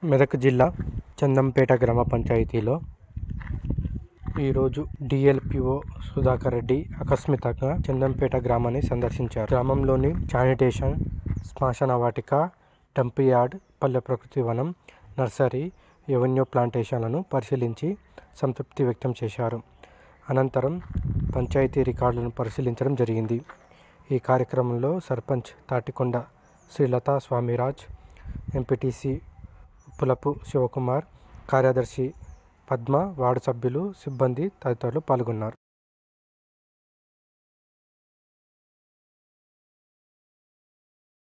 మెదక్ జిల్లా చందంపేట గ్రామ పంచాయతీలో ఈరోజు డిఎల్పిఓ సుధాకర్ రెడ్డి ఆకస్మికంగా చందంపేట గ్రామాన్ని సందర్శించారు గ్రామంలోని శానిటేషన్ శ్మశాన వాటిక డంప్ యార్డ్ పల్లె ప్రకృతి వనం నర్సరీ ఎవెన్యూ ప్లాంటేషన్లను పరిశీలించి సంతృప్తి వ్యక్తం చేశారు అనంతరం పంచాయతీ రికార్డులను పరిశీలించడం జరిగింది ఈ కార్యక్రమంలో సర్పంచ్ తాటికొండ శ్రీలత స్వామిరాజ్ ఎంపీటీసీ ఉప్పులపు శివకుమార్ కార్యదర్శి పద్మ వార్డు సభ్యులు సిబ్బంది తదితరులు పాల్గొన్నారు